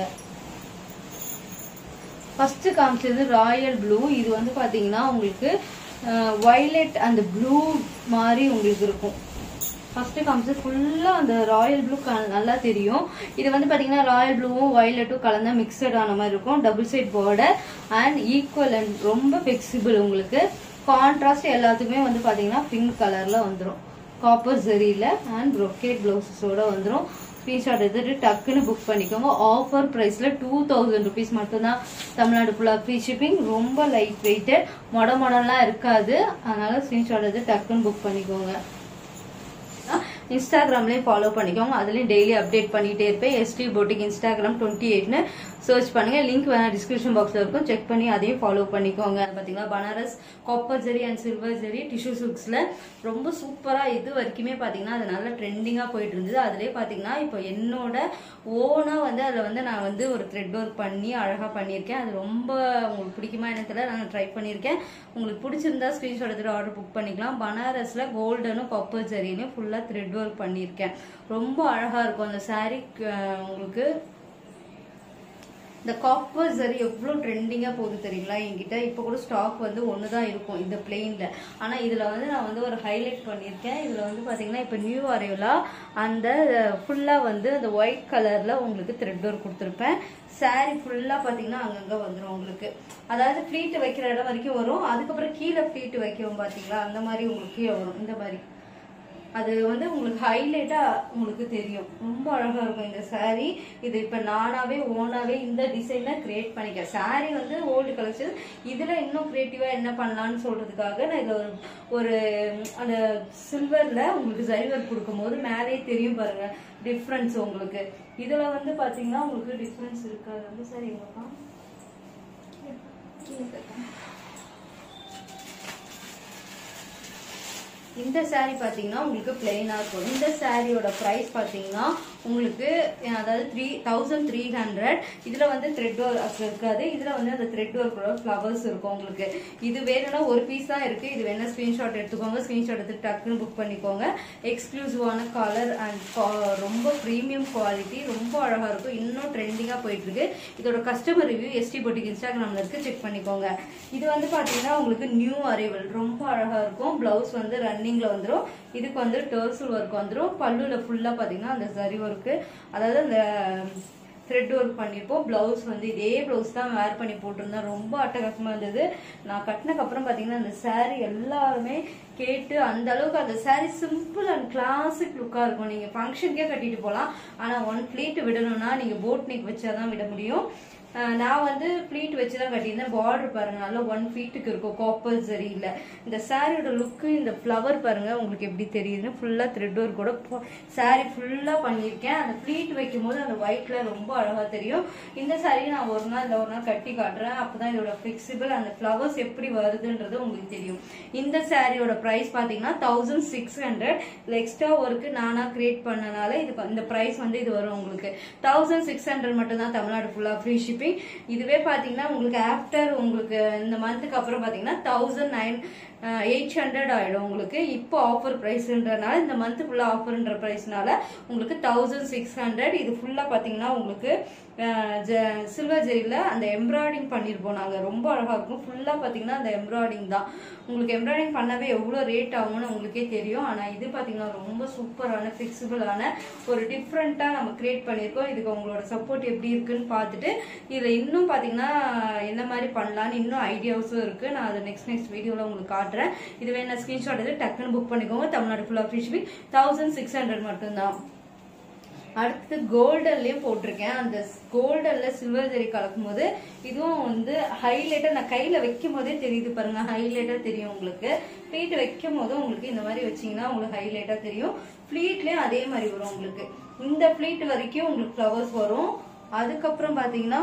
ஃபர்ஸ்ட் காமிச்சது ராயல் ப்ளூ இது வந்து பாத்தீங்கன்னா உங்களுக்கு வைலட் அந்த ப்ளூ மாதிரி உங்களுக்கு இருக்கும் ஃபர்ஸ்ட் காமிச்சது ஃபுல்லா அந்த ராயல் ப்ளூ நல்லா தெரியும் இது வந்து பாத்தீங்கன்னா ராயல் ப்ளூவும் வயலட்டும் கலந்தா மிக்சட் ஆன மாதிரி இருக்கும் double side border and equal and ரொம்ப ஃபிளெக்சிபிள் உங்களுக்கு கான்ட்ராஸ்ட் எல்லாத்துக்குமே வந்து பாத்தீங்கன்னா பிங்க் கலர்ல வந்துரும் காப்பர் ஜெரியில அண்ட் brocade பிளவுசஸோட வந்துரும் ஸ்க்ரீன்ஷாட் எடுத்துட்டு டக்குன்னு புக் பண்ணிக்கோங்க ஆஃபர் ப்ரைஸ்ல டூ தௌசண்ட் ருபீஸ் மட்டும்தான் தமிழ்நாடு ஃபுல்லாக ஃப்ரீ ஷிப்பிங் ரொம்ப லைட் வெயிட்டட் மொட மொடலாம் இருக்காது அதனால ஸ்க்ரீன்ஷாட் எடுத்து டக்குன்னு புக் பண்ணிக்கோங்க இன்ஸ்டாகிராம்லயும் ஃபாலோ பண்ணிக்கோங்க அதுலயும் டெய்லி அப்டேட் பண்ணிட்டே இருப்பேன் எஸ்டி போட்டிக் இன்ஸ்டாகிராம் டுவெண்ட்டி எயிட்னு சர்ச் பண்ணுங்க லிங்க் வேணா டிஸ்கிரிப்ஷன் பாக்ஸ்ல இருக்கும் செக் பண்ணி அதையும் ஃபாலோ பண்ணிக்கோங்க பாத்தீங்கன்னா Banaras copper zari and silver zari tissue சில்க்ஸ்ல ரொம்ப சூப்பரா இது வரைக்குமே பாத்தீங்கன்னா அது நல்ல ட்ரெண்டிங்கா போயிட்டு இருந்தது அதுலயே பாத்தீங்கன்னா இப்போ என்னோட ஓனா வந்து அதுல வந்து நான் வந்து ஒரு த்ரெட் ஒர்க் பண்ணி அழகா பண்ணியிருக்கேன் அது ரொம்ப உங்களுக்கு பிடிக்குமா எனக்கு தெரியல நான் ட்ரை பண்ணியிருக்கேன் உங்களுக்கு பிடிச்சிருந்தா ஸ்கிரீன்ஷாட் எடுத்துட்டு ஆர்டர் புக் பண்ணிக்கலாம் பனாரஸ்ல கோல்டனும் காப்பர் ஜெரிலையும் ஃபுல்லா த்ரெட் ஒர்க் பண்ணியிருக்கேன் ரொம்ப அழகா இருக்கும் அந்த saree அஹ், உங்களுக்கு இந்த காப்பர் சரி எவ்வளோ ட்ரெண்டிங்காக போகுது தெரியுங்களா என்கிட்ட இப்போ கூட ஸ்டாக் வந்து ஒன்று தான் இருக்கும் இந்த பிளெயினில் ஆனால் இதில் வந்து நான் வந்து ஒரு ஹைலைட் பண்ணியிருக்கேன் இதில் வந்து பார்த்தீங்கன்னா இப்போ நியூ அரைவலாக அந்த ஃபுல்லாக வந்து அந்த ஒயிட் கலரில் உங்களுக்கு த்ரெட் ஒர்க் கொடுத்துருப்பேன் saree ஃபுல்லாக பார்த்தீங்கன்னா அங்கங்கே வந்துடும் உங்களுக்கு அதாவது ஃப்ளீட்டு வைக்கிற இடம் வரைக்கும் வரும் அதுக்கப்புறம் கீழே ஃப்ளீட்டு வைக்கவும் பார்த்தீங்களா அந்த மாதிரி உங்களுக்கு கீழே வரும் இந்த மாதிரி அது வந்து உங்களுக்கு ஹைலைட்டா உங்களுக்கு தெரியும் ரொம்ப அழகா இருக்கும் இந்த saree இது இப்ப நானாவே ஓனாவே இந்த டிசைன்ல கிரியேட் பண்ணிக்கிறேன் saree வந்து ஓல்டு கலெக்ஷன் இதுல இன்னும் கிரியேட்டிவா என்ன பண்ணலாம்னு சொல்றதுக்காக நான் இதுல ஒரு ஒரு அந்த சில்வர்ல உங்களுக்கு ஜரி ஒர்க் கொடுக்கும்போது மேலே தெரியும் பாருங்க டிஃப்ரென்ஸ் உங்களுக்கு இதுல வந்து பாத்தீங்கன்னா உங்களுக்கு டிஃப்ரென்ஸ் இருக்காது வந்து சரி எங்கப்பா இந்த saree பாத்தீங்கன்னா உங்களுக்கு பிளெயினா இருக்கும் இந்த சாரியோட பிரைஸ் பாத்தீங்கன்னா உங்களுக்கு அஹ், அதாவது த்ரீ தௌசண்ட் த்ரீ ஹண்ட்ரட் இதுல வந்து த்ரெட் ஒர்க் இருக்காது இதுல வந்து அந்த த்ரெட் ஒர்க்கோட ஃபிளவர்ஸ் இருக்கும் உங்களுக்கு இது வேணும்னா ஒரு பீஸ் தான் இருக்கு இது வேணா ஸ்கிரீன்ஷாட் எடுத்துக்கோங்க ஸ்கிரீன்ஷாட் எடுத்து டக்குன்னு புக் பண்ணிக்கோங்க எக்ஸ்க்ளூசிவான கலர் அண்ட் ரொம்ப ப்ரீமியம் குவாலிட்டி ரொம்ப அழகா இருக்கும் இன்னும் ட்ரெண்டிங்கா போயிட்டு இருக்கு இதோட கஸ்டமர் ரிவ்யூ எஸ்டி பொட்டிக் இன்ஸ்டாகிராம்ல இருக்கு செக் பண்ணிக்கோங்க இது வந்து பாத்தீங்கன்னா உங்களுக்கு நியூ அரைவல் ரொம்ப அழகா இருக்கும் பிளவுஸ் வந்து ரன்னிங்ல வந்துரும் இதுக்கு வந்து டர்சல் ஒர்க் வந்துரும் பல்லுல ஃபுல்லா பாத்தீங்கன்னா அந்த சரி ஒர்க்கு அதாவது அந்த த்ரெட் ஒர்க் பண்ணியிருப்போம் பிளவுஸ் வந்து இதே பிளவுஸ் தான் வேர் பண்ணி போட்டிருந்தேன் ரொம்ப அட்டகாசமா இருந்தது நான் கட்டினக்கு அப்புறம் பாத்தீங்கன்னா அந்த saree எல்லாருமே கேட்டு அந்த அளவுக்கு அந்த saree சிம்பிள் அண்ட் கிளாசிக் லுக்கா இருக்கும் நீங்க ஃபங்க்ஷனுக்கே கட்டிட்டு போகலாம் ஆனா ஒன் ஃபிளீட் விடணும்னா நீங்க போட் நெக் வச்சாதான் விட முடியும் அஹ் நான் வந்து ஃபிளீட் வச்சு தான் கட்டியிருந்தேன் பார்டர் பாருங்க நல்லா ஒன் ஃபீட்டுக்கு இருக்கும் காப்பர் சரியில்ல இந்த சாரியோட லுக்கு இந்த ஃப்ளவர் பாருங்க உங்களுக்கு எப்படி தெரியுதுன்னு ஃபுல்லா த்ரெட் ஒர்க் கூட சாரி ஃபுல்லா பண்ணியிருக்கேன் அந்த ஃபிளீட் வைக்கும் போது அந்த ஒயிட்ல ரொம்ப அழகா தெரியும் இந்த சாரியை நான் ஒரு நாள் இல்லை ஒரு நாள் கட்டி காட்டுறேன் அப்பதான் இதோட ஃபிளெக்சிபிள் அந்த ஃப்ளவர்ஸ் எப்படி வருதுன்றது உங்களுக்கு தெரியும் இந்த சாரியோட பிரைஸ் பாத்தீங்கன்னா தௌசண்ட் சிக்ஸ் ஹண்ட்ரட் இல்லை எக்ஸ்ட்ரா ஒர்க்கு நானா கிரியேட் பண்ணனால இது இந்த பிரைஸ் வந்து இது வரும் உங்களுக்கு தௌசண்ட் சிக்ஸ் ஹண்ட்ரட் மட்டும் தான் தமிழ்நாடு ஃபுல்லா ஃப்ரீ ஷிப்பிங் இதுவே பாத்தீங்கன்னா உங்களுக்கு ஆஃப்டர் உங்களுக்கு இந்த மந்த்துக்கு அப்புறம் பாத்தீங்கன்னா தௌசண்ட் நைன் எயிட் ஹண்ட்ரட் ஆயிடும் உங்களுக்கு இப்போ ஆஃபர் ப்ரைஸ்ன்றனால இந்த மந்த் ஃபுல்லா ஆஃபர்ன்ற ப்ரைஸ்னால உங்களுக்கு தௌசண்ட் சிக்ஸ் ஹண்ட்ரட் இது ஃபுல்லா பாத்தீங்கன்னா உங்களுக்கு சில்வர் ஜெரியில் அந்த எம்ப்ராய்டிங் பண்ணியிருப்போம் நாங்கள் ரொம்ப அழகா இருக்கும் ஃபுல்லா பாத்தீங்கன்னா அந்த எம்ப்ராய்டிங் தான் உங்களுக்கு எம்ப்ராய்டிங் பண்ணவே எவ்வளோ ரேட் ஆகும்னு உங்களுக்கே தெரியும் ஆனா இது பாத்தீங்கன்னா ரொம்ப சூப்பரான ஃபிக்சிபிளான ஒரு டிஃப்ரெண்ட்டாக நம்ம கிரியேட் பண்ணியிருக்கோம் இதுக்கு உங்களோட சப்போர்ட் எப்படி இருக்குன்னு பார்த்துட்டு இதில் இன்னும் பார்த்தீங்கன்னா என்ன மாதிரி பண்ணலான்னு இன்னும் ஐடியாஸும் இருக்கு நான் அதை நெக்ஸ்ட் நெக்ஸ்ட் வீடியோவில் உங்களுக்கு காட்டுறேன் இது வேணா ஸ்க்ரீன்ஷாட் எடுத்து டக்குன்னு புக் பண்ணிக்கோங்க தமிழ்நாடு ஃபுல்லாக free shipping thousand six hundred மட்டும்தான் அடுத்து கோல்டன்லயும் போட்டிருக்கேன் அந்த கோல்டன்ல சில்வர் ஜெரி கலக்கும் போது இதுவும் வந்து ஹைலைட்டா நான் கையில வைக்கும் போதே தெரியுது பாருங்க ஹைலைட்டா தெரியும் உங்களுக்கு ஃபிளீட் வைக்கும் போது உங்களுக்கு இந்த மாதிரி வச்சீங்கன்னா உங்களுக்கு ஹைலைட்டா தெரியும் ஃபிளீட்லயும் அதே மாதிரி வரும் உங்களுக்கு இந்த ஃபிளீட் வரைக்கும் உங்களுக்கு ஃப்ளவர்ஸ் வரும் அதுக்கப்புறம் பாத்தீங்கன்னா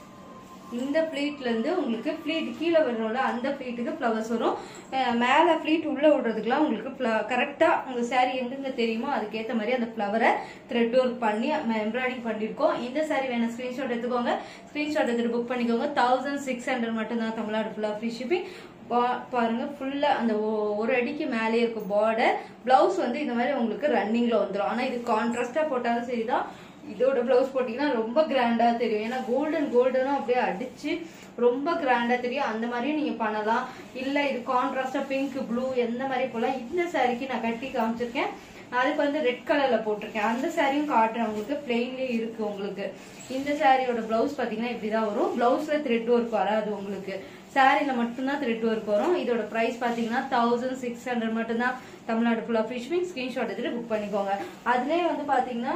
இந்த பிளேட்ல இருந்து உங்களுக்கு பிளேட் கீழே வரும்ல அந்த பிளேட்டுக்கு ஃப்ளவர்ஸ் வரும் அஹ் மேல பிளேட் உள்ள விடுறதுக்குலாம் உங்களுக்கு கரெக்டா உங்க saree எங்கெங்க தெரியுமோ அதுக்கேத்த மாதிரி அந்த ஃப்ளவரை த்ரெட் ஒர்க் பண்ணி எம்ப்ராய்டிங் பண்ணிருக்கோம் இந்த saree வேணா ஸ்கிரீன்ஷாட் எடுத்துக்கோங்க ஸ்கிரீன்ஷாட் எடுத்துட்டு புக் பண்ணிக்கோங்க தௌசண்ட் சிக்ஸ் ஹண்ட்ரட் மட்டும் தான் தமிழ்நாடு ஃபுல்லா ஃப்ரீ ஷிப்பிங் பாருங்க ஃபுல்லா அந்த ஒ- ஒரு அடிக்கு மேலே இருக்கும் பார்டர் பிளவுஸ் வந்து இந்த மாதிரி உங்களுக்கு ரன்னிங்ல வந்துடும் ஆனா இது கான்ட்ராஸ்டா போட்டாலும் சரிதான் இதோட பிளவுஸ் போட்டீங்கன்னா ரொம்ப கிராண்டா தெரியும் ஏன்னா கோல்டன் கோல்டனும் அப்படியே அடிச்சு ரொம்ப கிராண்டா தெரியும் அந்த மாதிரியும் நீங்க பண்ணலாம் இல்ல இது கான்ட்ராஸ்டா பிங்க் ப்ளூ எந்த மாதிரி போலாம் இந்த சாரிக்கு நான் கட்டி காமிச்சிருக்கேன் அதுக்கு வந்து ரெட் கலர்ல போட்டிருக்கேன் அந்த சாரியும் காட்டுறேன் உங்களுக்கு பிளெயின்லயே இருக்கு உங்களுக்கு இந்த சாரியோட பிளவுஸ் பாத்தீங்கன்னா இப்படிதான் வரும் பிளவுஸ்ல த்ரெட் ஒர்க் வராது உங்களுக்கு சாரில மட்டும்தான் த்ரெட் ஒர்க் வரும் இதோட பிரைஸ் பாத்தீங்கன்னா தௌசண்ட் சிக்ஸ் ஹண்ட்ரட் மட்டும்தான் தமிழ்நாடு ஃபுல்லா ஃபிஷ்மிங் ஸ்கிரீன்ஷாட் எடுத்துட்டு புக் பண்ணிக்கோங்க அதுலயே வந்து பாத்தீங்கன்னா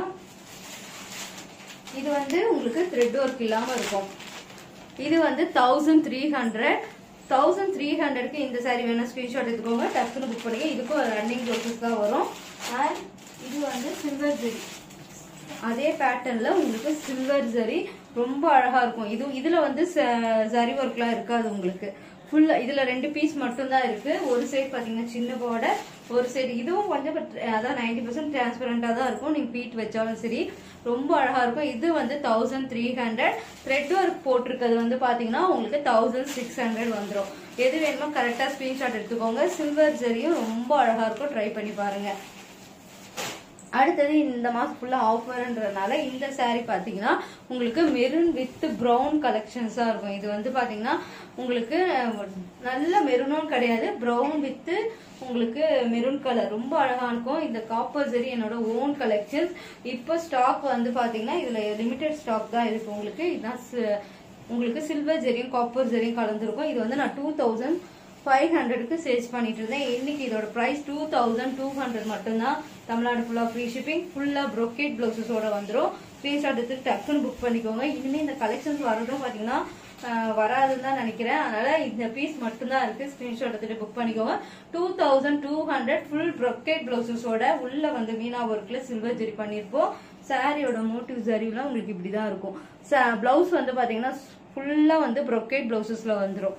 இது வந்து உங்களுக்கு த்ரெட் ஒர்க் இல்லாம இருக்கும் இது வந்து thousand three hundred thousand three ஹண்ட்ரட்க்கு இந்த சாரி வேணா ஸ்கிரீன்ஷாட் எடுத்துக்கோங்க டக்குன்னு புக் பண்ணுங்க இதுக்கும் ரன்னிங் ப்ளவுசஸ் தான் வரும் அண்ட் இது வந்து சில்வர் ஜெரி அதே பேட்டர்ன்ல உங்களுக்கு சில்வர் ஜரி ரொம்ப அழகா இருக்கும் இது இதுல வந்து ச- ஜரி ஒர்க்லாம் இருக்காது உங்களுக்கு ஃபுல்லா இதுல ரெண்டு பீஸ் மட்டும் தான் இருக்கு ஒரு சைடு பாத்தீங்கன்னா சின்ன பார்டர் ஒரு சைடு இதுவும் கொஞ்சம் பட்- அதான் நைன்டி பர்சன்ட் டிரான்ஸ்பரண்டா தான் இருக்கும் நீங்க பீட் வச்சாலும் சரி ரொம்ப அழகா இருக்கும் இது வந்து thousand three hundred thread work போட்டிருக்கிறது வந்து பாத்தீங்கன்னா உங்களுக்கு தௌசண்ட் சிக்ஸ் ஹண்ட்ரட் வந்துடும் எது வேணுமோ கரெக்டா ஸ்கிரீன்ஷாட் எடுத்துக்கோங்க சில்வர் ஜரியும் ரொம்ப அழகா இருக்கும் ட்ரை பண்ணி பாருங்க அடுத்தது இந்த மாசம் ஃபுல்லா ஆஃபர்ன்றதுனால இந்த saree பாத்தீங்கன்னா உங்களுக்கு மெரூன் வித் ப்ரௌன் கலெக்ஷன்ஸா இருக்கும் இது வந்து பாத்தீங்கன்னா உங்களுக்கு அஹ், நல்ல மெரூனும் கிடையாது ப்ரௌன் வித் உங்களுக்கு மெரூன் கலர் ரொம்ப அழகா இருக்கும் இந்த காப்பர் ஜெரி என்னோட ஓன் கலெக்ஷன்ஸ் இப்போ ஸ்டாக் வந்து பாத்தீங்கன்னா இதுல லிமிடெட் ஸ்டாக் தான் இருக்கு உங்களுக்கு இதுதான் சி- உங்களுக்கு சில்வர் ஜெரியும் காப்பர் ஜெரியும் கலந்துருக்கும் இது வந்து நான் டூ தௌசண்ட் ஃபைவ் ஹண்ட்ரடுக்கு சேல்ஸ் பண்ணிட்டு இருந்தேன் இன்னைக்கு இதோட price two thousand two hundred மட்டும்தான் தமிழ்நாடு ஃபுல்லா ஃப்ரீ ஷிப்பிங் ஃபுல்லா ப்ரொக்கேட் பிளவுசஸோட வந்துரும் ஸ்கிரீன்ஷாட் எடுத்து டக்குன்னு புக் பண்ணிக்கோங்க இனிமே இந்த கலெக்ஷன்ஸ் வரதும் பாத்தீங்கன்னா ஆஹ், வராதுன்னு தான் நினைக்கிறேன் அதனால இந்த பீஸ் மட்டும்தான் இருக்கு ஸ்கிரீன்ஷாட் எடுத்துட்டு புக் பண்ணிக்கோங்க two thousand two hundred full brocade பிளவுசஸோட உள்ள வந்து மீனா ஒர்க்ல சில்வர் ஜெரி பண்ணிருப்போம் சாரியோட மோட்டிவ் ஜரிலாம் உங்களுக்கு இப்படிதான் இருக்கும் பிளவுஸ் வந்து பாத்தீங்கன்னா ஃபுல்லா வந்து ப்ரொக்கேட் பிளவுசஸ்ல வந்துரும்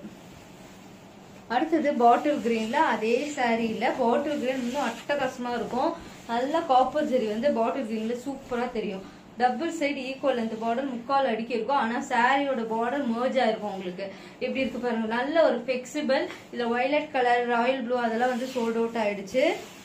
அடுத்தது பாட்டில் கிரீன்ல அதே சாரீல பாட்டில் கிரீன் இன்னும் அட்டகாசமா இருக்கும் நல்ல காப்பர் ஜெரி வந்து பாட்டில் கிரீன்ல சூப்பரா தெரியும் டபுள் சைடு ஈக்குவல் இந்த பார்டர் முக்கால் அடிக்கி இருக்கும் ஆனா சாரியோட பார்டர் merge ஆயிருக்கும் உங்களுக்கு எப்படி இருக்கு பாருங்க நல்ல ஒரு ஃபிளெக்சிபிள் இதுல வயலட் கலர் ராயல் ப்ளூ அதெல்லாம் வந்து சோல்ட் அவுட் ஆயிடுச்சு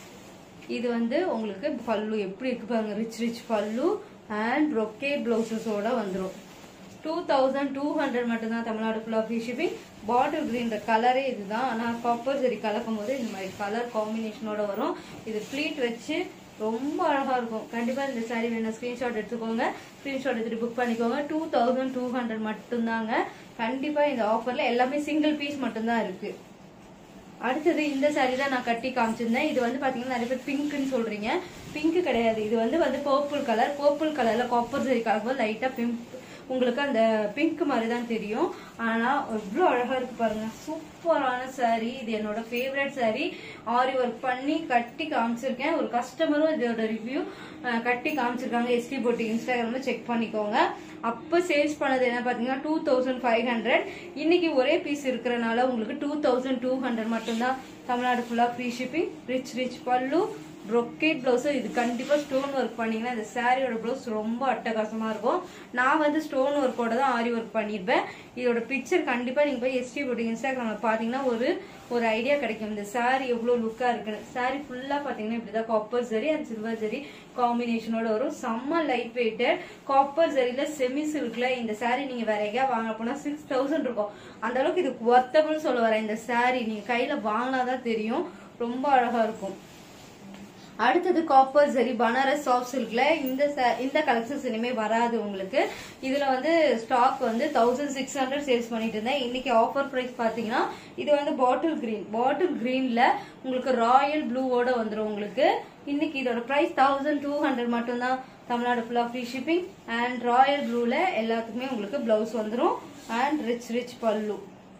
இது வந்து உங்களுக்கு பல்லு எப்படி இருக்கு பாருங்க ரிச் ரிச் பல்லு அண்ட் brocade பிளவுசஸோட வந்துரும் டூ தௌசண்ட் டூ ஹண்ட்ரட் மட்டும்தான் தமிழ்நாடு ஃபுல்லாக ஃப்ரீ ஷிப்பிங் பாட்டில் கிரீன் கலரே இதுதான் ஆனால் காப்பர் சரி கலக்கும் போது இந்த மாதிரி கலர் காம்பினேஷனோட வரும் இது ப்ளீட் வச்சு ரொம்ப அழகா இருக்கும் கண்டிப்பா இந்த saree வேணும் ஸ்கிரீன்ஷாட் எடுத்துக்கோங்க ஸ்கிரீன்ஷாட் எடுத்துட்டு புக் பண்ணிக்கோங்க டூ தௌசண்ட் டூ ஹண்ட்ரட் மட்டும்தாங்க கண்டிப்பா இந்த ஆஃபர்ல எல்லாமே சிங்கிள் பீஸ் மட்டும்தான் இருக்கு அடுத்தது இந்த saree தான் நான் கட்டி காமிச்சிருந்தேன் இது வந்து பாத்தீங்கன்னா நிறைய பேர் பிங்க்னு சொல்றீங்க பிங்க் கிடையாது இது வந்து வந்து பர்பிள் கலர் பர்பிள் கலர்ல காப்பர் சரி கலர் லைட்டா பிங்க் உங்களுக்கு அந்த பிங்க் மாதிரி தான் தெரியும் ஆனா எவ்வளவு அழகா இருக்கு பாருங்க சூப்பரான saree இது என்னோட ஃபேவரட் saree ஆரி ஒர்க் பண்ணி கட்டி காமிச்சிருக்கேன் ஒரு கஸ்டமரும் இதோட ரிவ்யூ கட்டி காமிச்சிருக்காங்க எஸ்டி போட்டி இன்ஸ்டாகிராம்ல செக் பண்ணிக்கோங்க அப்ப சேல்ஸ் பண்ணது என்ன பாத்தீங்கன்னா டூ தௌசண்ட் ஃபைவ் ஹண்ட்ரட் இன்னைக்கு ஒரே பீஸ் இருக்கிறனால உங்களுக்கு டூ தௌசண்ட் டூ ஹண்ட்ரட் மட்டும்தான் தமிழ்நாடு ஃபுல்லா ஃப்ரீ ஷிப்பிங் ரிச் ரிச் பல்லு brocade பிளவுஸ் இது கண்டிப்பா ஸ்டோன் ஒர்க் பண்ணீங்கன்னா இந்த சாரியோட பிளவுஸ் ரொம்ப அட்டகாசமா இருக்கும் நான் வந்து ஸ்டோன் ஒர்க்கோட தான் ஆரி ஒர்க் பண்ணிருப்பேன் இதோட பிக்சர் கண்டிப்பா நீங்க போய் எஸ்டி போட்டு இன்ஸ்டாகிராம்ல பாத்தீங்கன்னா ஒரு ஒரு ஐடியா கிடைக்கும் இந்த சாரி எவ்வளவு லுக்கா இருக்குன்னு சாரி ஃபுல்லா பாத்தீங்கன்னா இப்படிதான் copper zari and silver zari காம்பினேஷனோட வரும் செம்ம லைட் வெயிட்டட் காப்பர் ஜரியில செமி சில்க்ல இந்த சாரி நீங்க வேற எங்கேயா வாங்க போனா சிக்ஸ் தௌசண்ட் இருக்கும் அந்த அளவுக்கு இது ஒர்த்தபிள் சொல்ல வரேன் இந்த சாரி நீங்க கையில வாங்கினாதான் தெரியும் ரொம்ப அழகா இருக்கும் அடுத்தது காப்பர் சரி பனாரஸ் சாஃப்ட் சில்க்ல இந்த sa- இந்த கலெக்ஷன்ஸ் இனிமே வராது உங்களுக்கு இதுல வந்து ஸ்டாக் வந்து தௌசண்ட் சிக்ஸ் ஹண்ட்ரட் சேல்ஸ் பண்ணிட்டு இருந்தேன் இன்னைக்கு ஆஃபர் பிரைஸ் பாத்தீங்கன்னா இது வந்து பாட்டில் கிரீன் பாட்டில் கிரீன்ல உங்களுக்கு ராயல் ப்ளூவோட வந்துரும் உங்களுக்கு இன்னைக்கு இதோட பிரைஸ் தௌசண்ட் டூ ஹண்ட்ரட் மட்டும்தான் தமிழ்நாடு ஃபுல்லா ஃப்ரீ ஷிப்பிங் அண்ட் ராயல் ப்ளூல எல்லாத்துக்குமே உங்களுக்கு பிளவுஸ் வந்துரும் அண்ட் ரிச் ரிச் பல்லு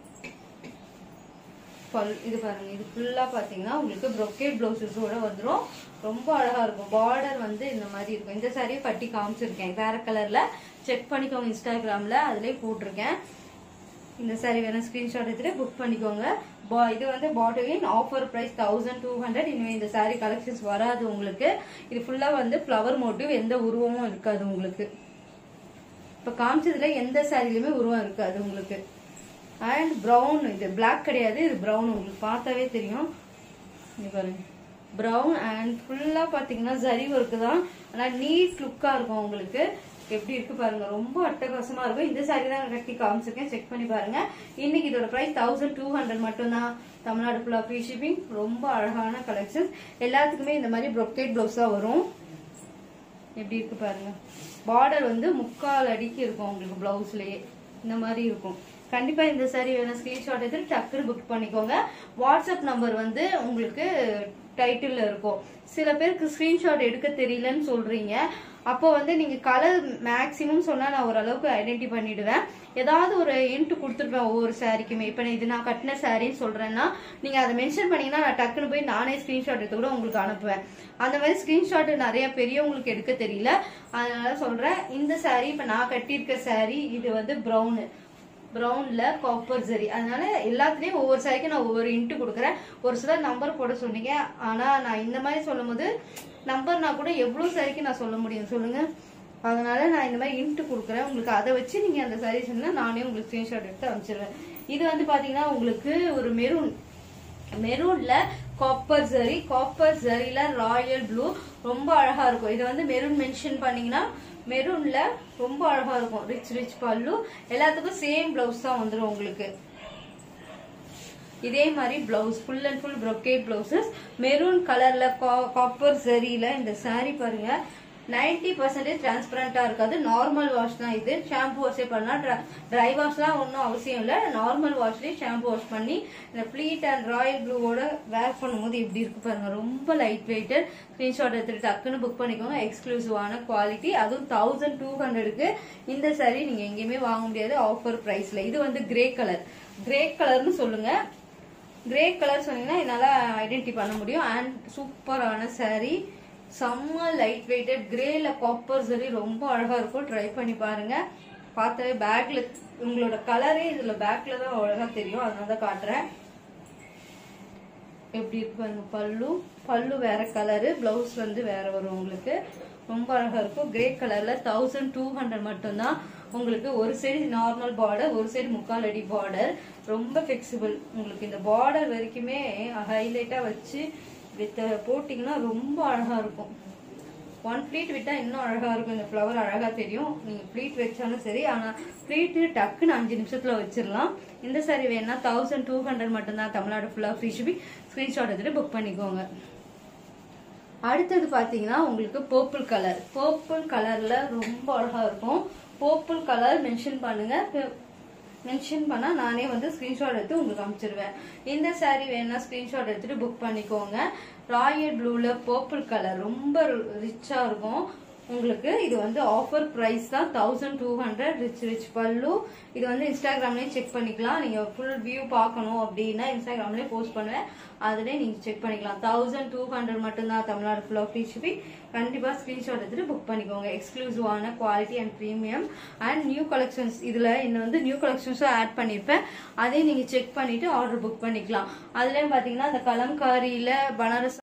பல் இது பாருங்க இது ஃபுல்லா பாத்தீங்கன்னா உங்களுக்கு brocade பிளவுசஸோட வந்துரும் ரொம்ப அழகா இருக்கும் பார்டர் வந்து இந்த மாதிரி இருக்கும் இந்த சாரியை கட்டி காமிச்சிருக்கேன் வேற கலர்ல செக் பண்ணிக்கோங்க இன்ஸ்டாகிராம்ல அதுலயே போட்டிருக்கேன் இந்த சாரி வேணா ஸ்கிரீன்ஷாட் எடுத்துட்டு புக் பண்ணிக்கோங்க பா- இது வந்து பாட்டிலின் offer price thousand two hundred இனிமே இந்த சாரி கலெக்ஷன்ஸ் வராது உங்களுக்கு இது ஃபுல்லா வந்து ஃப்ளவர் மோட்டிவ் எந்த உருவமும் இருக்காது உங்களுக்கு இப்ப காமிச்சதுல எந்த சாரிலுமே உருவம் இருக்காது உங்களுக்கு அண்ட் பிரவுன் இது Black கிடையாது இது பிரவுன் உங்களுக்கு பார்த்தாவே தெரியும் இங்க பாருங்க பிரவுன் அண்ட் ஃபுல்லா பாத்தீங்கன்னா ஜரி ஒர்க்கு தான் ஆனா நீட் லுக்கா இருக்கும் உங்களுக்கு எப்படி இருக்கு பாருங்க ரொம்ப அட்டகாசமா இருக்கும் இந்த சாரி தான் நான் கட்டி காமிச்சிருக்கேன் செக் பண்ணி பாருங்க இன்னைக்கு இதோட பிரைஸ் தௌசண்ட் டூ ஹண்ட்ரட் மட்டும்தான் தமிழ்நாடு ஃபுல்லா ஃப்ரீ ஷிப்பிங் ரொம்ப அழகான கலெக்ஷன்ஸ் எல்லாத்துக்குமே இந்த மாதிரி brocade பிளவுஸ் தான் வரும் எப்படி இருக்கு பாருங்க பார்டர் வந்து முக்கால் அடிக்கு இருக்கும் உங்களுக்கு பிளவுஸ்லயே இந்த மாதிரி இருக்கும் கண்டிப்பா இந்த சாரி வேணும் ஸ்கிரீன்ஷாட் எடுத்து டக்குனு புக் பண்ணிக்கோங்க வாட்ஸ்அப் நம்பர் வந்து உங்களுக்கு டைட்டில்ல இருக்கும் சில பேருக்கு ஸ்கிரீன்ஷாட் எடுக்க தெரியலன்னு சொல்றீங்க அப்போ வந்து நீங்க கலர் மேக்ஸிமம் சொன்னா நான் ஓரளவுக்கு ஐடென்டி பண்ணிடுவேன் ஏதாவது ஒரு இன்ட்டு கொடுத்துருப்பேன் ஒவ்வொரு சாரிக்குமே இப்போ இது நான் கட்டின சாரின்னு சொல்றேன்னா நீங்க அதை மென்ஷன் பண்ணீங்கன்னா நான் டக்குன்னு போய் நானே ஸ்கிரீன்ஷாட் எடுத்து கூட உங்களுக்கு அனுப்புவேன் அந்த மாதிரி ஸ்கிரீன்ஷாட் நிறைய பெரியவங்களுக்கு எடுக்க தெரியல அதனால சொல்றேன் இந்த saree இப்ப நான் கட்டியிருக்க saree இது வந்து ப்ரௌனு ப்ரௌன்ல காப்பர் ஜரி அதனால எல்லாத்துலயும் ஒவ்வொரு சாரிக்கும் நான் ஒவ்வொரு இன்ட்டு கொடுக்குறேன் ஒரு சிலர் நம்பர் போட சொன்னீங்க ஆனா நான் இந்த மாதிரி சொல்லும்போது நம்பர்னா கூட எவ்வளவு சாரிக்கு நான் சொல்ல முடியும் சொல்லுங்க அதனால நான் இந்த மாதிரி இன்ட்டு கொடுக்குறேன் உங்களுக்கு அதை வச்சு நீங்க அந்த சாரி சொன்னா நானே உங்களுக்கு ஸ்கிரீன்ஷாட் எடுத்து அனுப்பிச்சிடுவேன் இது வந்து பாத்தீங்கன்னா உங்களுக்கு ஒரு மெரூன் மெரூன்ல காப்பர் ஜரி காப்பர் ஜரில ராயல் ப்ளூ ரொம்ப அழகா இருக்கும் இது வந்து மெரூன் மென்ஷன் பண்ணீங்கன்னா மெரூன்ல ரொம்ப அழகா இருக்கும் ரிச் ரிச் பல்லு எல்லாத்துக்கும் சேம் பிளவுஸ் தான் வந்துடும் உங்களுக்கு இதே மாதிரி blouse full and full brocade blouses maroon கலர்ல காப்பர் ஜரியில இந்த saree பாருங்க நைன்டி பர்சன்டேஜ் டிரான்ஸ்பரண்டா இருக்காது நார்மல் வாஷ் தான் இது ஷாம்பு வாஷே பண்ணலாம் ட்ரை வாஷ்லாம் ஒன்றும் அவசியம் இல்லை நார்மல் வாஷ்லேயே ஷாம்பு வாஷ் பண்ணி இந்த ஃபிளீட் அண்ட் ராயல் ப்ளூவோட வேர் பண்ணும்போது எப்படி இருக்கு பாருங்க ரொம்ப லைட் வெயிட்டட் ஸ்கிரீன்ஷாட் எடுத்துட்டு டக்குன்னு புக் பண்ணிக்கோங்க எக்ஸ்க்ளூசிவான குவாலிட்டி அதுவும் தௌசண்ட் டூ ஹண்ட்ரடுக்கு இந்த saree நீங்க எங்கேயுமே வாங்க முடியாது ஆஃபர் பிரைஸ்ல இது வந்து கிரே கலர் கிரே கலர்னு சொல்லுங்க கிரே கலர் சொன்னீங்கன்னா என்னால ஐடென்டி பண்ண முடியும் அண்ட் சூப்பரான saree செம்ம லைட் வெயிட்டட் கிரேல காப்பர் சரி ரொம்ப அழகா இருக்கும் ட்ரை பண்ணி பாருங்க பார்த்தாவே பேக்ல உங்களோட கலரே இதுல பேக்ல தான் அழகா தெரியும் அதனால தான் காட்டுறேன் எப்படி இருக்கு பாருங்க பல்லு பல்லு வேற கலரு பிளவுஸ் வந்து வேற வரும் உங்களுக்கு ரொம்ப அழகா இருக்கும் கிரே கலர்ல தௌசண்ட் டூ ஹண்ட்ரட் மட்டும்தான் உங்களுக்கு ஒரு சைடு நார்மல் பார்டர் ஒரு சைடு முக்கால் அடி பார்டர் ரொம்ப ஃபிளெக்சிபிள் உங்களுக்கு இந்த பார்டர் வரைக்குமே ஹைலைட்டா வச்சு வித் போட்டிங்கன்னா ரொம்ப அழகா இருக்கும் ஒன் ப்ளீட் விட்டா இன்னும் அழகா இருக்கும் இந்த ஃப்ளவர் அழகா தெரியும் நீங்க ப்ளீட் வச்சாலும் சரி ஆனா ப்ளீட் டக்குன்னு அஞ்சு நிமிஷத்துல வச்சிடலாம் இந்த சாரி வேணா தௌசண்ட் டூ ஹண்ட்ரட் மட்டும்தான் தமிழ்நாடு ஃபுல்லா ஃப்ரீ ஷிப்பிங் ஸ்கிரீன்ஷாட் எடுத்துட்டு புக் பண்ணிக்கோங்க அடுத்தது பாத்தீங்கன்னா உங்களுக்கு பர்பிள் கலர் பர்பிள் கலர்ல ரொம்ப அழகா இருக்கும் பர்பிள் கலர் மென்ஷன் பண்ணுங்க மென்ஷன் பண்ணா நானே வந்து ஸ்கிரீன்ஷாட் எடுத்து உங்களுக்கு அனுப்பிச்சிருவேன் இந்த saree வேணா ஸ்கிரீன்ஷாட் எடுத்துட்டு புக் பண்ணிக்கோங்க ராயல் ப்ளூல பர்பிள் கலர் ரொம்ப ரிச்சா இருக்கும் உங்களுக்கு இது வந்து ஆஃபர் பிரைஸ் தான் thousand two hundred rich rich பல்லு இது வந்து இன்ஸ்டாகிராம்லயே செக் பண்ணிக்கலாம் நீங்க ஃபுல் வியூ பார்க்கணும் அப்படின்னா இன்ஸ்டாகிராம்லயே போஸ்ட் பண்ணுவேன் அதுலயே நீங்க செக் பண்ணிக்கலாம் தௌசண்ட் டூ ஹண்ட்ரட் மட்டும்தான் தமிழ்நாடு ஃபுல்லாக ஃப்ரீ ஷிப்பிங் கண்டிப்பா ஸ்கிரீன்ஷாட் எடுத்துட்டு புக் பண்ணிக்கோங்க எக்ஸ்க்ளூசிவான quality and premium and new collections இதுல இன்னும் வந்து நியூ கலெக்ஷன்ஸும் ஆட் பண்ணிருப்பேன் அதையும் நீங்க செக் பண்ணிட்டு ஆர்டர் புக் பண்ணிக்கலாம் அதுலயும் பாத்தீங்கன்னா இந்த கலம்காரியில பனாரஸ்